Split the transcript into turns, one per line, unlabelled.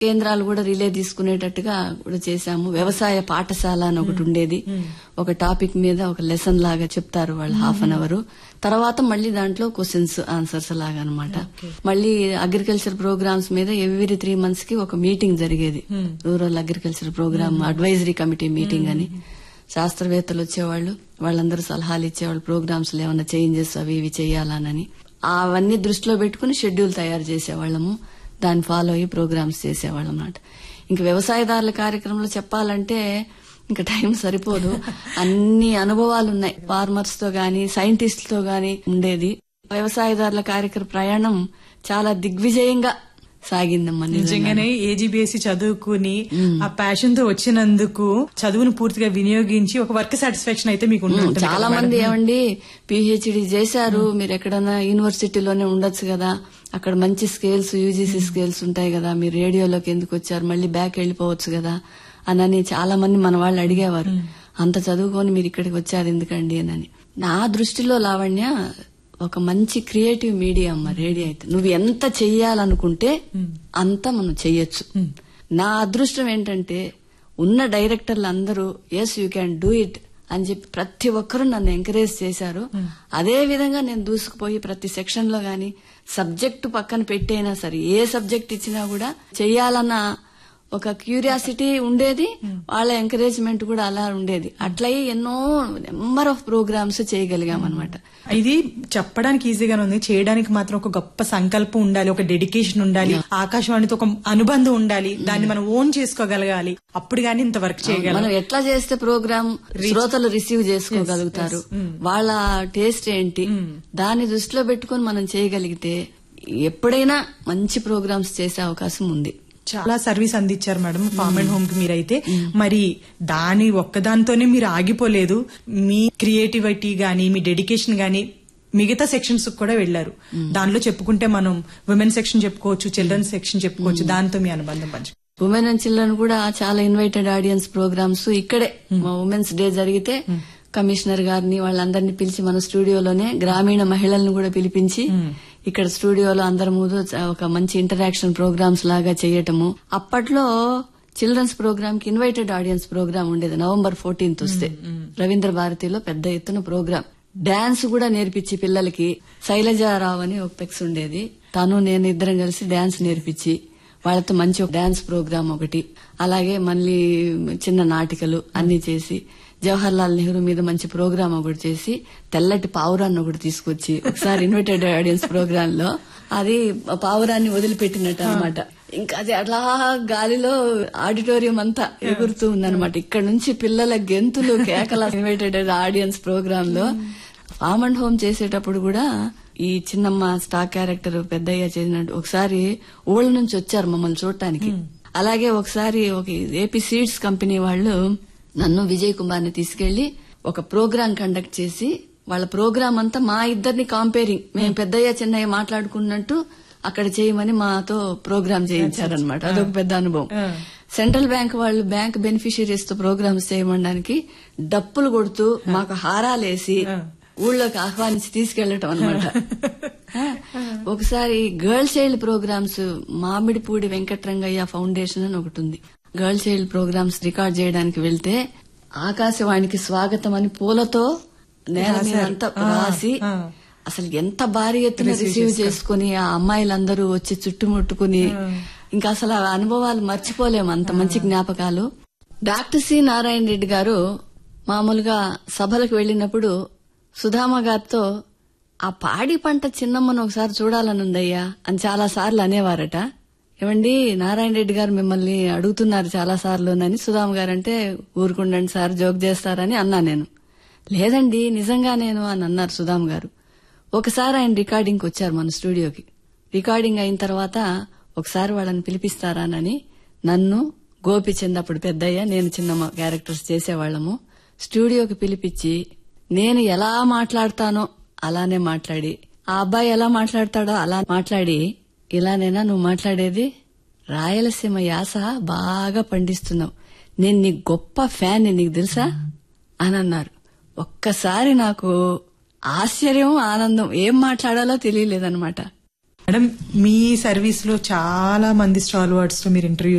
కేంద్రాలు కూడా రిలే తీసుకునేటట్టుగా కూడా చేశాము వ్యవసాయ పాఠశాల అని ఒకటి ఉండేది ఒక టాపిక్ మీద ఒక లెసన్ లాగా చెప్తారు వాళ్ళు హాఫ్ అన్ అవర్ తర్వాత మళ్ళీ దాంట్లో క్వశ్చన్స్ ఆన్సర్స్ లాగా అనమాట మళ్ళీ అగ్రికల్చర్ ప్రోగ్రామ్స్ మీద ఎవ్రీ త్రీ మంత్స్ కి ఒక మీటింగ్ జరిగేది rural agriculture program advisory committee meeting అని శాస్త్రవేత్తలు వచ్చేవాళ్ళు వాళ్ళందరూ సలహాలు ఇచ్చేవాళ్ళు ప్రోగ్రామ్స్ లో ఏమైనా చేంజెస్ అవి ఇవి చేయాలనని అవన్నీ దృష్టిలో పెట్టుకుని షెడ్యూల్ తయారు చేసేవాళ్ళము దాన్ని ఫాలో అయ్యి ప్రోగ్రామ్స్ చేసేవాళ్ళం అన్నమాట ఇంకా వ్యవసాయదారుల కార్యక్రమంలో చెప్పాలంటే ఇంకా టైం సరిపోదు అన్ని అనుభవాలు ఉన్నాయి ఫార్మర్స్ తో గాని సైంటిస్ట్ తో గాని ఉండేది వ్యవసాయదారుల కార్యక్రమ ప్రయాణం చాలా దిగ్విజయంగా సాగిందమ్మా నిజంగా.
నిజంగానే ఏజీబీఎస్సీ చదువుకుని ఆ ప్యాషన్ తో వచ్చినందుకు చదువును పూర్తిగా వినియోగించి ఒక వర్క్ సాటిస్ఫాక్షన్ అయితే మీకు ఉండి ఉంటుంది
చాలా
కదా
మంది
మేడం?
ఏమండి పిహెచ్డి చేశారు మీరు ఎక్కడైనా యూనివర్సిటీలోనే ఉండొచ్చు కదా అక్కడ మంచి స్కేల్స్ యూజీసీ స్కేల్స్ ఉంటాయి కదా మీరు రేడియోలోకి ఎందుకు వచ్చారు మళ్ళీ బ్యాక్ వెళ్ళిపోవచ్చు కదా అనని చాలా మంది మన వాళ్ళు అడిగేవారు అంత చదువుకొని మీరు ఇక్కడికి వచ్చారు ఎందుకండి అని నా దృష్టిలో లావణ్య ఒక మంచి క్రియేటివ్ మీడియా అమ్మ రేడియో అయితే నువ్వు ఎంత చెయ్యాలనుకుంటే అంత మనం చెయ్యొచ్చు నా అదృష్టం ఏంటంటే ఉన్న డైరెక్టర్లు అందరూ yes you can do it అని చెప్పి ప్రతి ఒక్కరూ నన్ను ఎంకరేజ్ చేశారు అదే విధంగా నేను దూసుకుపోయి ప్రతి సెక్షన్ లో గాని సబ్జెక్టు పక్కన పెట్టైనా సరే ఏ సబ్జెక్ట్ ఇచ్చినా కూడా చెయ్యాలన్న ఒక క్యూరియాసిటీ ఉండేది వాళ్ళ ఎంకరేజ్మెంట్ కూడా అలా ఉండేది అట్లయి ఎన్నో నెంబర్ ఆఫ్ ప్రోగ్రామ్స్ చేయగలిగాం అనమాట
ఇది చెప్పడానికి ఈజీగానే ఉంది చేయడానికి మాత్రం ఒక గొప్ప సంకల్పం ఉండాలి ఒక డెడికేషన్ ఉండాలి ఆకాశవాణితో ఒక అనుబంధం ఉండాలి దాన్ని మనం ఓన్ చేసుకోగలగాలి అప్పుడు గానీ ఇంత వర్క్ చేయగలం
మనం ఎట్లా చేస్తే ప్రోగ్రామ్ శ్రోతలు రిసీవ్ చేసుకోగలుగుతారు వాళ్ళ టేస్ట్ ఏంటి దాన్ని దృష్టిలో పెట్టుకుని మనం చేయగలిగితే ఎప్పుడైనా మంచి ప్రోగ్రామ్స్ చేసే అవకాశం ఉంది
చాలా సర్వీస్ అందించారు మేడం ఫార్మ్ అండ్ హోమ్ కి మీరైతే మరి దాని ఒక్కదాంతోనే మీరు ఆగిపోలేదు మీ క్రియేటివిటీ గాని మీ డెడికేషన్ గాని మిగతా సెక్షన్స్ కూడా వెళ్లారు దానిలో చెప్పుకుంటే మనం ఉమెన్ సెక్షన్ చెప్పుకోవచ్చు చిల్డ్రన్ సెక్షన్ చెప్పుకోవచ్చు దాంతో మీ అనుబంధం పంచు
ఉమెన్ అండ్ చిల్డ్రన్ కూడా చాలా ఇన్వైటెడ్ ఆడియన్స్ ప్రోగ్రామ్స్ ఇక్కడే మా ఉమెన్స్ డే జరిగితే కమిషనర్ గారిని వాళ్ళందరినీ పిలిచి మన స్టూడియోలోనే గ్రామీణ మహిళలను కూడా పిలిపించి ఇక్కడ స్టూడియోలో అందరి ముందు చ- ఒక మంచి ఇంటరాక్షన్ ప్రోగ్రామ్స్ లాగా చేయటము అప్పట్లో చిల్డ్రన్స్ ప్రోగ్రామ్ కి ఇన్వైటెడ్ ఆడియన్స్ ప్రోగ్రామ్ ఉండేది నవంబర్ ఫోర్టీన్త్ వస్తే రవీంద్ర భారతిలో పెద్ద ఎత్తున ప్రోగ్రామ్ డాన్స్ కూడా నేర్పించి పిల్లలకి శైలజారావు అని ఒక పెక్స్ ఉండేది తను నేను ఇద్దరం కలిసి డాన్స్ నేర్పించి వాళ్ళతో మంచి ఒక డాన్స్ ప్రోగ్రామ్ ఒకటి అలాగే మళ్ళీ చిన్న నాటికలు అన్ని చేసి జవహర్ లాల్ నెహ్రూ మీద మంచి ప్రోగ్రామ్ ఒకటి చేసి తెల్లటి పావురాన్ని ఒకటి తీసుకొచ్చి ఒకసారి ఇన్విటెడ్ ఆడియన్స్ ప్రోగ్రామ్ లో అది పావురాన్ని వదిలిపెట్టినట్టు అనమాట ఇంకా అది అట్లా గాలిలో ఆడిటోరియం అంతా ఎగురుతూ ఉందన్నమాట ఇక్కడ నుంచి పిల్లల గెంతులు కేకల ఇన్వైటెడ్ ఆడియన్స్ ప్రోగ్రామ్ లో ఫామ్ అండ్ హోమ్ చేసేటప్పుడు కూడా ఈ చిన్నమ్మ స్టార్ క్యారెక్టర్ పెద్దయ్య చేసినట్టు ఒకసారి ఊళ్ళ నుంచి వచ్చారు మమ్మల్ని చూడటానికి అలాగే ఒకసారి ఒక ఏపీ సీడ్స్ కంపెనీ వాళ్ళు నన్ను విజయ్ కుమార్ ని తీసుకెళ్లి ఒక ప్రోగ్రాం కండక్ట్ చేసి వాళ్ళ ప్రోగ్రాం అంతా మా ఇద్దరిని కాంపేరింగ్ మేము పెద్దయ్య చిన్నయ్య మాట్లాడుకున్నట్టు అక్కడ చేయమని మాతో ప్రోగ్రామ్ చేయించారనమాట అదొక పెద్ద అనుభవం సెంట్రల్ బ్యాంక్ వాళ్ళు బ్యాంక్ బెనిఫిషియరీస్ తో ప్రోగ్రామ్స్ చేయమనడానికి డప్పులు కొడుతూ మాకు హారాలేసి ఊళ్ళోకి ఆహ్వానించి తీసుకెళ్లటం అనమాట ఒకసారి girl child programs Mamidipudi Venkatrangaiah foundation అని ఒకటి ఉంది గర్ల్ చైల్డ్ ప్రోగ్రామ్స్ రికార్డ్ చేయడానికి వెళ్తే ఆకాశవాణికి స్వాగతం అని పూలతో నేల మీద అంతా రాసి అసలు ఎంత భారీ ఎత్తున రిసీవ్ చేసుకుని ఆ అమ్మాయిలందరూ వచ్చి చుట్టుముట్టుకుని ఇంకా అసలు ఆ అనుభవాలు మర్చిపోలేము అంత మంచి జ్ఞాపకాలు డాక్టర్ సి నారాయణ రెడ్డి గారు మామూలుగా సభలకు వెళ్ళినప్పుడు సుధామ గారితో ఆ పాడి పంట చిన్నమ్మను ఒకసారి చూడాలనుందయ్యా అని చాలా సార్లు అనేవారట ఏమండి నారాయణ రెడ్డి గారు మిమ్మల్ని అడుగుతున్నారు చాలా సార్లు అని సుధామ గారు అంటే ఊరుకుండండి సార్ జోక్ చేస్తారని అన్నా నేను లేదండి నిజంగా నేను అని అన్నారు సుధామ్ గారు ఒకసారి ఆయన రికార్డింగ్కి వచ్చారు మన స్టూడియోకి రికార్డింగ్ అయిన తర్వాత ఒకసారి వాళ్ళని పిలిపిస్తారానని నన్ను గోపిచంద్ అప్పుడు పెద్దయ్య నేను చిన్న క్యారెక్టర్స్ చేసేవాళ్ళము స్టూడియోకి పిలిపించి నేను ఎలా మాట్లాడతానో అలానే మాట్లాడి ఆ అబ్బాయి ఎలా మాట్లాడతాడో అలా మాట్లాడి ఇలానేనా నువ్వు మాట్లాడేది రాయలసీమ యాస బాగా పండిస్తున్నావు నేను నీ గొప్ప ఫ్యాన్ నీకు తెలుసా అని అన్నారు ఒక్కసారి నాకు ఆశ్చర్యం ఆనందం ఏం మాట్లాడాలో తెలియలేదన్నమాట
మేడం మీ సర్వీస్ లో చాలా మంది స్టాల్ వర్డ్స్ తో మీరు ఇంటర్వ్యూ